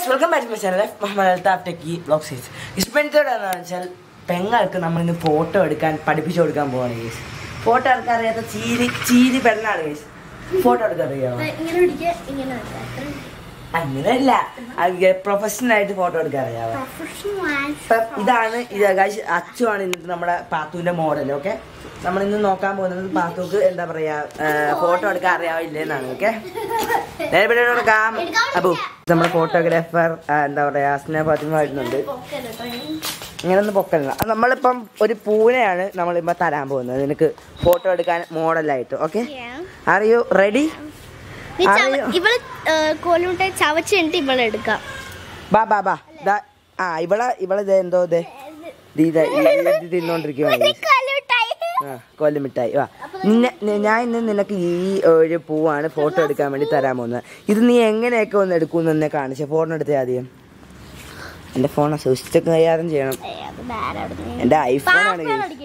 Guys welcome back to channel Muhammad Althaf techie blog series ഇഷ്ടപ്പെടുത്തോടെ എന്താണെന്ന് വെച്ചാൽ പെങ്ങൾക്ക് നമ്മൾ ഇന്ന് ഫോട്ടോ എടുക്കാൻ പഠിപ്പിച്ചു കൊടുക്കാൻ പോവാണ് ഗൈസ് ഫോട്ടോ എടുക്കാൻ അറിയാത്ത ചീരി ചീരി പെണ്ണാണ് ഗൈസ് ഫോട്ടോ എടുക്കാൻ അറിയാമോ ഇങ്ങനെ പിടിക്കുക ഇങ്ങനെ വെക്കുക. അങ്ങനെയല്ല പ്രൊഫഷണൽ ആയിട്ട് ഫോട്ടോ എടുക്കാൻ അറിയാമോ Professional ഇപ്പം ഇതാണ് ഇത് ഗൈസ് അച്ചുവാണ് ഇന്നത്തെ നമ്മുടെ പാത്തുവിന്റെ മോഡൽ ഓക്കെ നമ്മൾ ഇന്ന് നോക്കാൻ പോകുന്നത് പാത്തുക്ക് എന്താ പറയാ ഫോട്ടോ എടുക്കാൻ അറിയാവില്ലേ എന്നാണ് ഓക്കെ എടുക്കാം അപ്പു നമ്മുടെ ഫോട്ടോഗ്രാഫർ എന്താ പറയാ സ്നേഹ ഫാത്തിമ വരുന്നുണ്ട് പൊക്കല് കേട്ടോ. ഇങ്ങനെ ഒന്ന് പൊക്കല്ല അത് നമ്മളിപ്പം ഒരു പൂനെയാണ് നമ്മളിപ്പോ തരാൻ പോകുന്നത് നിനക്ക് ഫോട്ടോ എടുക്കാൻ മോഡലായിട്ട് okay Yeah. Are you ready നീ ചവ- അറിയോ? ഇവള് കോലുമുട്ട ചവച്ച് കഴിഞ്ഞിട്ട് ഇവളെ എടുക്കാം ബാ ബാ ബാ ദാ, ആ ഇവളെ ഇവളെ ദേ എന്തോ ദേ ദേ ഇത് ഇത് തിന്നോണ്ടിരിക്കുവാണ് ആ കൊല്ലുമിഠായി വാ നിന്നെ നി- ഞാൻ ഇന്ന് നിനക്ക് ഈ ഒരു പൂവാണ് ഫോട്ടോ എടുക്കാൻ വേണ്ടി തരാൻ പോകുന്നത് ഇത് നീ എങ്ങനെയൊക്കെ ഒന്ന് എടുക്കുമെന്ന് എന്നെ കാണിച്ച ഫോൺ എടുത്തേ ആദ്യം എന്റെ ഫോൺ സൂക്ഷിച്ചൊക്കെ കൈകാര്യം ചെയ്യണം എന്റെ ഐഫോൺ ആണ്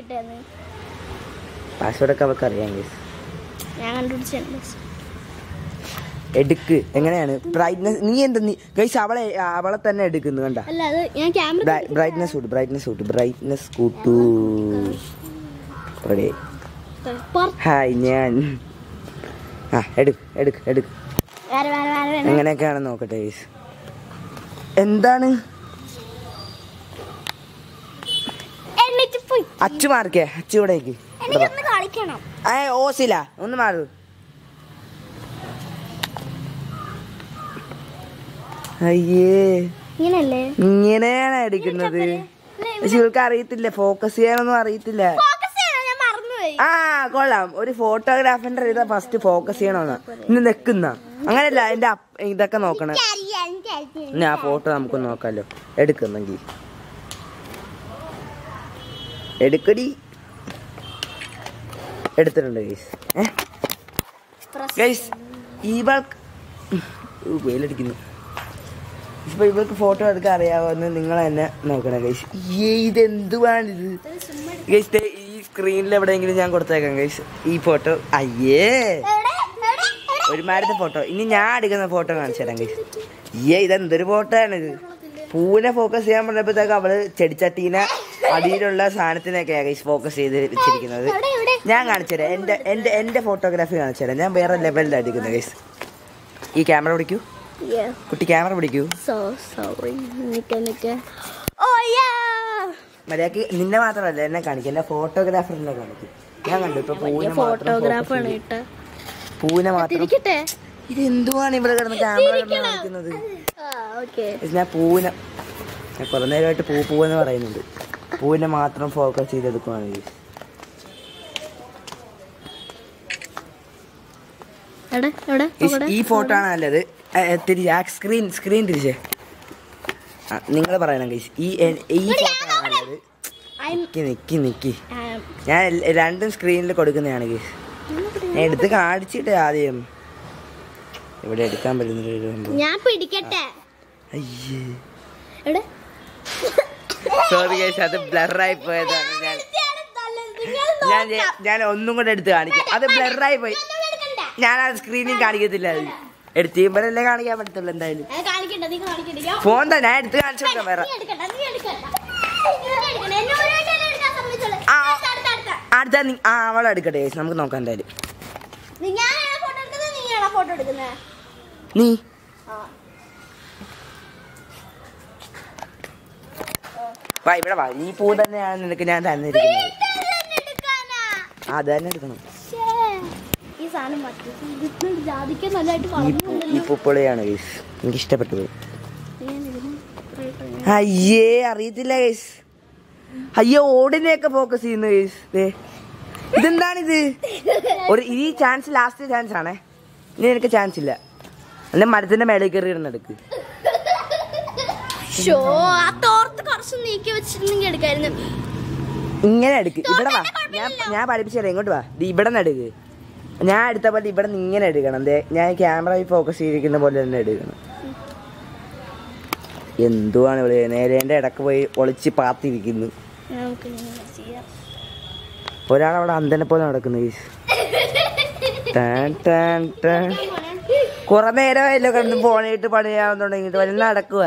പാസ്വേഡ് ഒക്കെ അവൾക്ക് അറിയാം guys. ഞാൻ കണ്ടുപിടിച്ചു എടുക്ക് എങ്ങനെയാണ് ബ്രൈറ്റ്നസ് നീ എന്താ നീ ഗൈസ് അവളെ അവളെ തന്നെ എടുക്കുന്നു കണ്ട അല്ല അത് ഞാൻ ക്യാമറ ബ്രൈറ്റ്നസ് കൂട്ടു ബ്രൈറ്റ്നസ് കൂട്ടു ബ്രൈറ്റ്നസ് കൂട്ടു ഇവിടെ ഹായ് ഞാൻ ആ എടുക്ക് എടുക്ക് എടുക്ക് വേറെ വേറെ വേറെ വേറെ എങ്ങനെയൊക്കെയാണെന്ന് നോക്കട്ടെ ഗൈസ് എന്താണ് എന്നിട്ട് പോയി അച്ചു മാർക്കേ അച്ചു ഇവിടേക്ക് എനിക്കൊന്ന് കളിക്കണം ഏ ഓസില ഒന്ന് മാറു അയ്യേ ഇങ്ങനല്ലേ ഇങ്ങനെയാണ് എടുക്കുന്നത് പക്ഷെ ഇവൾക്ക് അറിയത്തില്ല ഫോക്കസ് ചെയ്യാനൊന്നും അറിയത്തില്ല ഫോക്കസ് ചെയ്യണം ഞാൻ മറന്നുപോയി ആ കൊള്ളാം ഒരു ഫോട്ടോഗ്രാഫറിന്റെ ഇതാ ഫസ്റ്റ് ഫോക്കസ് ചെയ്യണമെന്ന് ഇന്ന് നിക്കുന്ന അങ്ങനെയല്ല എന്റെ അപ്പ- ഇതൊക്കെ നോക്കണം ഇനി ആ ഫോട്ടോ നമുക്ക് നോക്കാലോ എടുക്കുന്നെങ്കിൽ എടുക്കടി എടുത്തിട്ടുണ്ട് ഗൈസ് ഗൈസ് ഇവൾക്ക് ഊ, വെയിലടിക്കുന്നു ഇപ്പൊ ഇവൾക്ക് ഫോട്ടോ എടുക്കാൻ അറിയാവുന്ന നിങ്ങൾ തന്നെ നോക്കണം ഗൈസ് ഇതെന്തുവാണിത് ഗൈസ് ദേ ഈ സ്ക്രീനിൽ എവിടെയെങ്കിലും ഞാൻ കൊടുത്തേക്കാം ഗൈസ് ഈ ഫോട്ടോ അയ്യേ ഒരുമാരത്തെ ഫോട്ടോ ഇനി ഞാൻ എടുക്കുന്ന ഫോട്ടോ കാണിച്ചു തരാം ഗൈസ് ഏ ഇതെന്തൊരു ഫോട്ടോ ആണിത് പൂവിനെ ഫോക്കസ് ചെയ്യാൻ പറഞ്ഞപ്പോഴത്തേക്ക് അവള് ചെടിച്ചട്ടീനെ അടിയിലുള്ള സാധനത്തിനൊക്കെയാ ഗൈസ് ഫോക്കസ് ചെയ്ത് വെച്ചിരിക്കുന്നത് ഞാൻ കാണിച്ചു തരാം എന്റെ എന്റെ എന്റെ ഫോട്ടോഗ്രാഫി കാണിച്ചു തരാം ഞാൻ വേറെ ലെവലിലാണ് എടുക്കുന്നത് ഗൈസ് ഈ ക്യാമറ പിടിക്കൂ കുട്ടി ക്യാമറ പിടിക്കൂ സോ സോറി നിക്ക നിക്ക ഓ യാ മര്യാദക്ക് നിന്നെ മാത്രമല്ല എന്നെ കാണിക്കും എന്റെ ഫോട്ടോഗ്രാഫറിനെ കാണിക്കും ഞാൻ കണ്ടു ഇപ്പൊ പൂവിനെ മാത്രം ഫോട്ടോഗ്രാഫാണ് focus ചെയ്ത്. കേട്ടോ പൂവിനെ മാത്രം തിരിക്കട്ടെ ഇത് എന്തുവാണ് ഇവിടെ കിടന്ന് ക്യാമറ കിടന്ന് കാണിക്കുന്നത് ഓക്കെ ഇത് ഞാൻ പൂവിനെ ഞാൻ കുറെ നേരമായിട്ട് പൂ പൂവെന്ന് പറയുന്നുണ്ട് പൂവിനെ മാത്രം ഫോക്കസ് ചെയ്തെടുക്കുവാണ് ഇത്. എവിടെ എവിടെ ഈ- ഈ ഫോട്ടോ ആണ് നല്ലത് തിരിച്ച് ആ സ്ക്രീൻ സ്ക്രീൻ തിരിച്ചേ നിങ്ങൾ പറയണം ഗൈസ് ഈ എ- ഈ ഫോട്ടോ ആണ് നല്ലത് നിക്കി നിക്കി നിക്കി ഞാൻ എൽ- രണ്ടും സ്ക്രീനിൽ കൊടുക്കുന്നതാണ് ഗൈസ് ഞാൻ എടുത്ത് കാണിച്ചിട്ട് ആദ്യം ഇവിടെ എടുക്കാൻ പറ്റുന്നില്ല ഒരു സംഭവം. ഞാൻ പിടിക്കട്ടെ അയ്യേ എവിടെ സോറി ഗൈസ് അത് ബ്ലറായി പോയതാണ് ഞാൻ ഞാൻ ഞാൻ- ഞാൻ ഒന്നും കൂടെ എടുത്ത് കാണിക്കാം അത് ബ്ലറായി പോയി ഞാൻ ആ സ്ക്രീനിൽ കാണിക്കത്തില്ല അത് എടുത്ത് കഴിയുമ്പോഴല്ലേ കാണിക്കാൻ പറ്റത്തുള്ളൂ എന്തായാലും കാണിക്കണ്ട നീ കാണിക്കണ്ട ഫോൺ തന്നെ ഞാൻ എടുത്ത് കാണിച്ചു കൊടുക്കാം വേറെ നീ എടുക്കണ്ട നീ എടുക്കണ്ട നീ എടുക്കണ്ട. എന്നെ ഒരു വട്ടമല്ലേ എടുക്കാൻ സമ്മതിച്ചുള്ളൂ. ആ. അടുത്ത, അടുത്ത, അടുത്ത. അടുത്ത നീ- ആ അവളെ എടുക്കട്ടെ guys. നമുക്ക് നോക്കാം എന്തായാലും നീ- ഞാനാണോ ഫോട്ടോ എടുക്കുന്നത് നീയാണോ ഫോട്ടോ എടുക്കുന്നത് നീ വാ ഇവിടെ വാ ഈ പൂ തന്നെയാണ് നിനക്ക് ഞാൻ തന്നിരിക്കുന്നത് ആ, അത് തന്നെ എടുക്കണം ഈ സാധനം മറ്റേ ഇതിന് ജാതിക്ക് നല്ലതായിട്ട് ഈ പൂ ഈ വളർന്നുണ്ടല്ലോ പൂപ്പൊളിയാണ് ഗൈസ് എനിക്ക് ഇഷ്ടപ്പെട്ടു പോയി അയ്യേ അറിയത്തില്ല ഗൈസ് അയ്യോ ഓടിനെയൊക്കെ ഫോക്കസ് ചെയ്യുന്നു ഗൈസ് ദേ ഇതെന്താണിത് ഒരു ഈ ചാൻസ് ലാസ്റ്റ് ചാൻസ് ആണേ ഇനി എനിക്ക് ചാൻസ് ഇല്ല അല്ലെ മരത്തിന്റെ മേളിൽ കയറി ഇടുന്നെടുക്ക് ഷോ ആ തോർത്ത് കുറച്ച് നീക്കി വെച്ചിരുന്നെങ്കിൽ എടുക്കായിരുന്നു ഇങ്ങനെ എടുക്ക് ഇവിടെ വാ ഞാൻ ഞാൻ പഠിപ്പിച്ചു തരാം ഇങ്ങോട്ട് വാ ദേ ഇവിടെ നിന്ന് എടുക്ക് ഞാൻ എടുത്ത പോലെ ഇവിടെ നിന്ന് ഇങ്ങനെ എടുക്കണം ദേ ഞാൻ ക്യാമറയിൽ ഫോക്കസ് ചെയ്തിരിക്കുന്ന പോലെ തന്നെ എടുക്കണം എന്തുവാണ് ഇവിടെ നേരേന്റെ ഇടക്ക് പോയി ഒളിച്ച് പാത്തിരിക്കുന്നു നമുക്ക് ഇങ്ങനെ ചെയ്യാം ഒരാളവിടെ അന്തനെ പോലെ നടക്കുന്നു ഗൈസ് ടാൻ ടാൻ ടാൻ കുറെ നേരമായല്ലോ കിടന്ന് ഫോണിട്ട് പണിയാൻ തുടങ്ങിയിട്ട് വല്ല നടക്കുക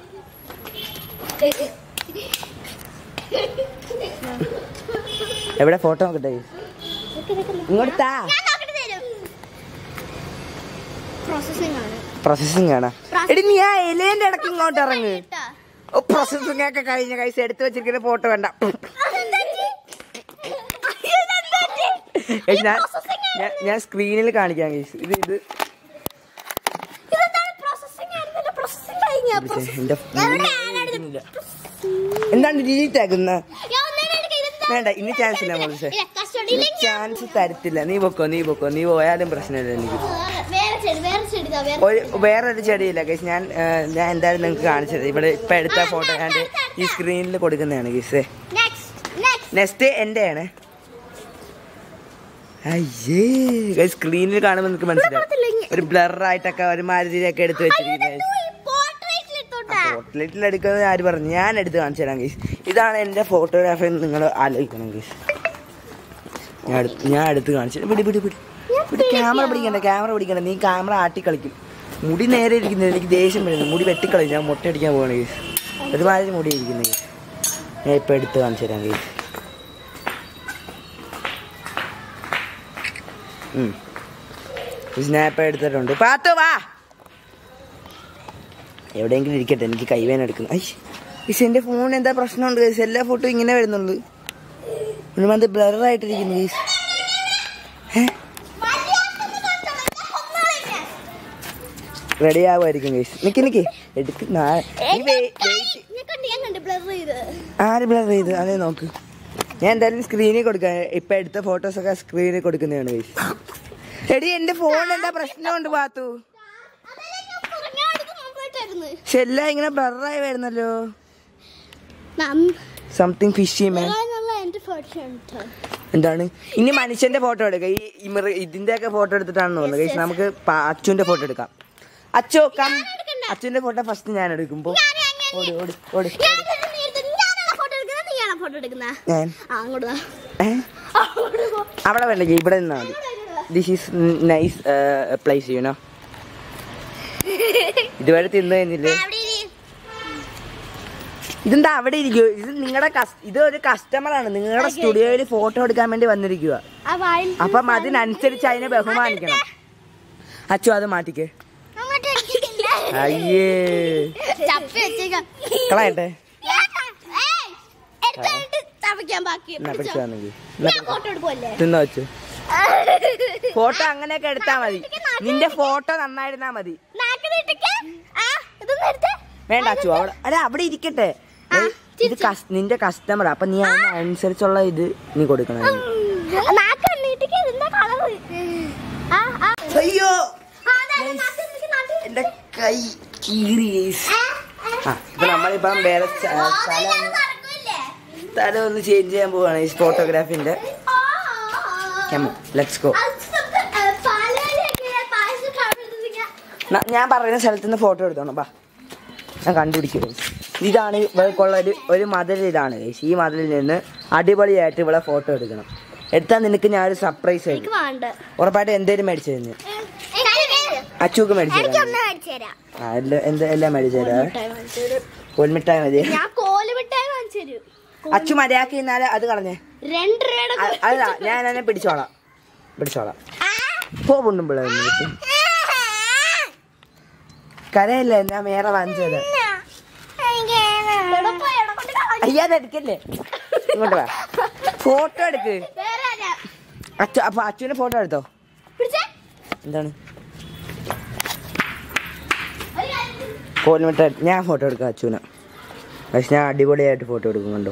എവിടെ ഫോട്ടോ നോക്കട്ടെ ഇങ്ങോട്ട് താ ഞാൻ നോക്കിട്ട് തരും പ്രോസസ്സിംഗ് ആണ് പ്രോസസ്സിംഗ് ആണ് എടി നീ ആ എലേന്റെ ഇടയ്ക്ക് ഇങ്ങോട്ട് ഇറങ്ങ് കേട്ടാ ഓ പ്രോസസ്സിംഗ് ഒക്കെ കഴിഞ്ഞ കൈസ് എടുത്തു വെച്ചിരിക്കുന്ന ഫോട്ടോ വേണ്ട ഗൈസ്, ഞാൻ ഞാൻ- ഞാൻ സ്ക്രീനിൽ കാണിക്കാം ഗൈസ് ഇത് ഇത് എന്റെ എന്താണ് ഡിലീറ്റ് ആക്കുന്നത് വേണ്ട ഇനി ചാൻസ് ഇല്ല മോളിസെ ചാൻസ് തരത്തില്ല നീ പൊക്കോ നീ പൊക്കോ നീ പോയാലും പ്രശ്നമില്ല എനിക്ക് വേറെ ചെടി വേറെ ചെടി ഇതാ, വേറെ ഒരു വേറൊരു ചെടിയില്ല ഗൈസ് ഞാൻ ആ, ഞാൻ എന്തായാലും നിങ്ങൾക്ക് കാണിച്ചത് ഇവിടെ ഇപ്പൊ എടുത്ത ഫോട്ടോ ഞാൻ ദേ ഈ സ്ക്രീനിൽ കൊടുക്കുന്നതാണ് ഗൈസേ നെക്സ്റ്റ് നെക്സ്റ്റ് നെക്സ്റ്റ് എന്റെ ആണ് അയ്യേ ഗൈസ് സ്ക്രീനിൽ കാണുമ്പോൾ നിങ്ങൾക്ക് മനസ്സിലാവും ഒരു ബ്ലർ ആയിട്ടൊക്കെ ഒരു മാരുതിയിലൊക്കെ എടുത്ത് വെച്ചിരിക്കുന്നത് പോർട്ട്ലേറ്റിൽ എടുക്കുന്നത് ആര് പറഞ്ഞു ഞാൻ എടുത്ത് കാണിച്ചു തരാം ഗൈസ് ഇതാണ് എന്റെ ഫോട്ടോഗ്രാഫി എന്ന് നിങ്ങൾ ആലോചിക്കണം ഗൈസ് ഞാൻ എടുത്ത് ഞാൻ എടുത്ത് കാണിച്ചു തരാം. പിടി പിടി പിടി പിടി ക്യാമറ പിടിക്കണ്ട ക്യാമറ പിടിക്കണ്ട നീ ക്യാമറ ആട്ടി കളിക്കും മുടി നേരെ ഇരിക്കുന്നത് എനിക്ക് ദേഷ്യം വരുന്നു മുടി വെട്ടിക്കളയും ഞാൻ മുട്ട അടിക്കാൻ പോവാണ് ഗൈസ് ഒരുമാതിരി മുടി ഇരിക്കുന്നത് ഗൈസ് ഞാൻ ഇപ്പൊ എടുത്ത് കാണിച്ചു തരാം ഗൈസ് സ്നാപ്പ് എടുത്തിട്ടുണ്ട് പാത്തു വാ എവിടെയെങ്കിലും ഇരിക്കട്ടെ എനിക്ക് കൈവേന എടുക്കുന്നു ഐ പക്ഷെ എന്റെ ഫോൺ എന്താ പ്രശ്നമുണ്ട് ഗൈസ് എല്ലാ ഫോട്ടോ ഇങ്ങനെ വരുന്നുള്ളൂ ഒരുമാതിരി ബ്ലർ ആയിട്ടിരിക്കുന്നു ഗൈസ് റെഡി ആവുമായിരിക്കും ഗൈസ് നിക്ക് നിക്ക് എടുക്ക് നാ- നീ wait- wait. ആര് ബ്ലർ ചെയ്ത് അതേ നോക്ക് ഞാൻ എന്തായാലും സ്ക്രീനിൽ കൊടുക്കാം ഇപ്പൊ എടുത്ത ഫോട്ടോസ് ഒക്കെ സ്ക്രീനിൽ കൊടുക്കുന്നതാണ് ഗൈസ് എടി എന്റെ ഫോൺ എന്താ പ്രശ്നമുണ്ട് പാത്തു പക്ഷെ എല്ലാം ഇങ്ങനെ ബ്ലറായി വരുന്നല്ലോ സംതിങ് ഫിഷി മാൻ എന്റെ ഫോട്ടോ ഉണ്ട് എന്താണ് ഇനി മനുഷ്യന്റെ ഫോട്ടോ എടുക്കാം ഈ ഇമർ ഇതിന്റെ ഒക്കെ ഫോട്ടോ എടുത്തിട്ടാണെന്ന് തോന്നുന്നത് ഗൈസ് നമുക്ക് പ- അച്ചുവിന്റെ ഫോട്ടോ എടുക്കാം അച്ചു കം അച്ചുവിന്റെ ഫോട്ടോ ഫസ്റ്റ് ഞാൻ എടുക്കുമ്പോ ഓടി ഓടി ഓടി ഫോട്ടോ എടുക്കുന്ന ഞാൻ ആ അങ്ങോട്ട് വാ. ഏ? അങ്ങോട്ട് പോ. അവിടെ വേണ്ട ഇവിടെ നിന്നാ മതി this is nice place you know ഇതുവരെ തിന്നു കഴിഞ്ഞില്ലേ അവിടെ ഇരി. ഇതെന്താ അവിടെ ഇരിക്കുക ഇത് നിങ്ങളുടെ ഇത് ഒരു കസ്റ്റമർ ആണ് നിങ്ങളുടെ സ്റ്റുഡിയോയിൽ ഫോട്ടോ എടുക്കാൻ വേണ്ടി വന്നിരിക്കുക ആ വായിൽ അപ്പം അതിനനുസരിച്ച് അതിനെ ബഹുമാനിക്കണം അച്ചു അത് മാറ്റിക്ക് അങ്ങോട്ട് ഇരിക്കുന്നില്ല. അയ്യേ ചപ്പി വെച്ചേക്കാം കളയട്ടെ ഏയ്, എടുത്ത് കഴിഞ്ഞിട്ട് ചവയ്ക്കാൻ ബാക്കി എന്നാ പിടിച്ചോ. പിടിച്ചു വന്നെങ്കിൽ ഞാൻ ഫോട്ടോ എടുക്കുമല്ലേ തിന്നോ വെച്ചു ഫോട്ടോ അങ്ങനെയൊക്കെ എടുത്താ മതി നിന്റെ ഫോട്ടോ നന്നായിരുന്നാ മതി നാക്ക് നീട്ടിക്ക്. ആ, ഇതൊന്ന് എടുത്തേ. വേണ്ട അച്ചു അവിടെ അല്ല അവിടെ ഇരിക്കട്ടെ ഏയ്, ഇത് കസ്- നിന്റെ കസ്റ്റമർ അപ്പൊ നീ അതിനനുസരിച്ചുള്ള ഇത് നീ കൊടുക്കണം അതിന്. നാക്ക് നീട്ടിക്ക് ഇതിന്റെ കളറ് ആ ആ അയ്യോ ആ, അതെ, അതെ, നാക്ക് നീട്ടിക്ക്, നാക്ക് നീട്ടിക്ക്. എന്റെ കൈ കീറി guys. ആ, ആ ഇപ്പൊ നമ്മളിപ്പം വേറെ സ്ഥ- ആ, സ്ഥലം ഞാൻ ഒന്ന് നടക്കൂല്ലേ? സ്ഥലം ഒന്ന് ചേഞ്ച് ചെയ്യാൻ പോവാണ് ഈ ഫോട്ടോഗ്രാഫിന്റെ ആ, ആ, ആ. ലെറ്റ്സ് ഗോ അത് നമുക്ക്, ഏ, പാലുകാരിയൊക്കെ പായസം കഴിപ്പിച്ചിരിക്കാം. ഞാൻ പറയുന്ന സ്ഥലത്ത് നിന്ന് ഫോട്ടോ എടുത്തോണം ബാ ഞാൻ കണ്ടുപിടിക്കും ഇതാണ് ഇവൾക്കുള്ള ഒരു ഒരു മതിൽ ഇതാണ് guys. ഈ മതിലിൽ നിന്ന് അടിപൊളിയായിട്ട് ഇവിടെ ഫോട്ടോ എടുക്കണം എടുത്താൽ നിനക്ക് ഞാൻ ഒരു സർപ്രൈസ് എനിക്ക് ആയിരിക്കും വേണ്ട ഉറപ്പായിട്ട് എന്തേലും മേടിച്ചു തരുന്നു എനിക്ക് അച്ചൂക്ക് മേടിച്ചു തരാം ഒന്ന് മേടിച്ചു തരാം ആ എല്ലാം എന്താ എല്ലാം മേടിച്ചു തരാം മിഠായി വാങ്ങിച്ചു തരും. കോൽമിട്ടായി മതി ഞാൻ കോല് മിഠായി വാങ്ങിച്ചു തരും അച്ചു മര്യാദക്ക് ഇന്നാല് അത് കളഞ്ഞേ രണ്ട് രൂപയുടെ അ- അല്ല ഞാൻ എന്നെ പിടിച്ചോളാം പിടിച്ചോളാം ആ. പോ കൊണ്ടുമ്പിള്ള കരയല്ലേ ഞാൻ വേറെ വാങ്ങിച്ചു തരാം എവിടെ പോയി? എവിടെ കൊണ്ട് കളഞ്ഞു? അയ്യാതെ എടുക്കല്ലേ ഇങ്ങോട്ട് വാ ഫോട്ടോ എടുക്ക് വേറെ ആരാ? അച്ചു അപ്പൊ അച്ചുവിന്റെ ഫോട്ടോ എടുത്തോ പിടിച്ചേ. എന്താണ് ഒരു കാര്യം ചെയ്യ്. കോൽമിട്ട ഞാൻ ഫോട്ടോ എടുക്കാം അച്ചുവിനെ പക്ഷെ ഞാൻ അടിപൊളിയായിട്ട് ഫോട്ടോ എടുക്കും കണ്ടോ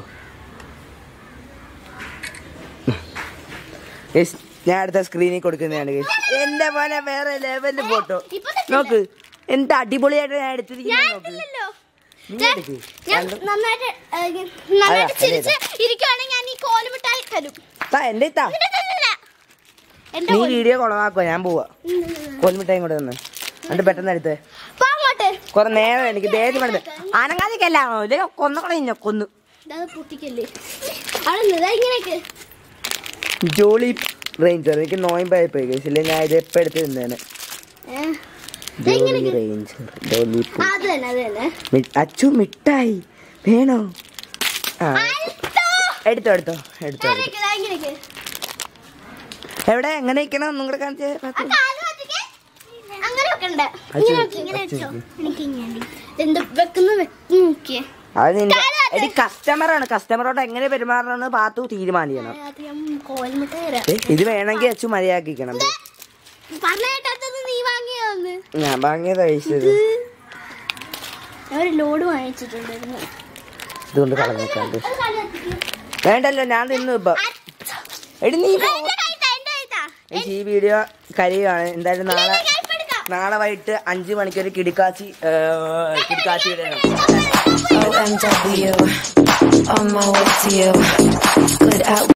Guys, ഞാൻ അടുത്ത സ്ക്രീനിൽ കൊടുക്കുന്നതാണ് guys. എന്റെ പോലെ വേറെ ലെവലിൽ ഫോട്ടോ ഇപ്പൊ തെറ്റില്ല. നോക്ക് എന്ത് അടിപൊളിയായിട്ട് ഞാൻ എടുത്തിരിക്കുന്നത് നോക്ക് ഞാനില്ലല്ലോ. നീ ഞാൻ- എടുക്ക്. ഞാൻ രണ്ടും- നന്നായിട്ട് ഏ, നന്നായിട്ട് അതാ, ചിരിച്ച് ഇരിക്കുവാണെങ്കിൽ ഞാൻ ഈ കോല് മിഠായി തരും താ എന്റെ ഇത്താ ഇല്ല, ഇല്ല, ഇല്ല. എന്റെ നീ കോല്. വീഡിയോ കുളമാക്കുവാ ഞാൻ പോവാ ഉം, ഉം, ഉം. കോൽമിട്ടായും കൂടെ നിന്ന് എന്നിട്ട് പെട്ടെന്ന് എടുത്തേ പോ അങ്ങോട്ട് കുറെ നേരം എനിക്ക് ദേഷ്യം വേണ്ടത് അനങ്ങാതിക്കല്ലാണോ ഇല്ലേ കൊന്നക്കളഞ്ഞ കൊന്നു ദാ അത് പൊട്ടിക്കല്ലേ അവിടെ നിന്ന് ദാ ഇങ്ങനെയൊക്കെ ജോളി റേഞ്ചർ എനിക്ക് നോയമ്പായി പോയി കഴിച്ചില്ല ഞാൻ ഇത് എപ്പോൾ എടുത്ത് തിന്നേനെ ഏ, ജോളി റേഞ്ചർ ലോലിപ്പൂ അത് തന്നെ അത് തന്നെ മി- അച്ചു മിഠായി വേണോ ആ എടുത്തോ എടുത്തോ എടുത്തോ എടുത്തോ. ഇങ്ങനെ ഇങ്ങനെ എവിടെ എങ്ങനെ ഇരിക്കണം ഒന്നും കൂടെ കാണിച്ചേ പാത്തു. അങ്ങനെ വെക്കണ്ട അത് ഇങ്ങനെ വെക്ക്, വെക്ക്, ഇങ്ങനെ അത് വെച്ചോ വെക്ക്. എനിക്ക് ഇങ്ങനെ എന്ത് വെക്കുന്ന വെക്ക് നോക്കിയേ അത് നിന്റെ എടി കസ്റ്റമറാണ് കസ്റ്റമറോട് എങ്ങനെ പെരുമാറണമെന്ന് പാത്തു തീരുമാനിക്കണം ആദ്യം കോൽമുട്ട തരാം ഏ, ഇത് വേണമെങ്കിൽ അച്ചു മര്യാദക്കിക്കണം പറഞ്ഞിട്ടത് നീ വാങ്ങിയോന്ന് ഞാൻ വാങ്ങിയത് കഴിച്ചത് ഞാൻ ഒരു ലോഡ് വാങ്ങിച്ചിട്ടുണ്ടായിരുന്നു ഇതുകൊണ്ട് കളഞ്ഞേക്കാണ്ട് വേണ്ടല്ലോ ഞാൻ തിന്നു ഇപ്പൊ എടി നീ പോ. എനിക്ക് ഈ വീഡിയോ കരയുവാണ് എന്തായാലും നാളെ നാളെ വൈകിട്ട് അഞ്ചു മണിക്കൊരു കിടിക്കാച്ചി ഏ, കിടിക്കാച്ചി ഇടണം OMW, on my way to you. Good out.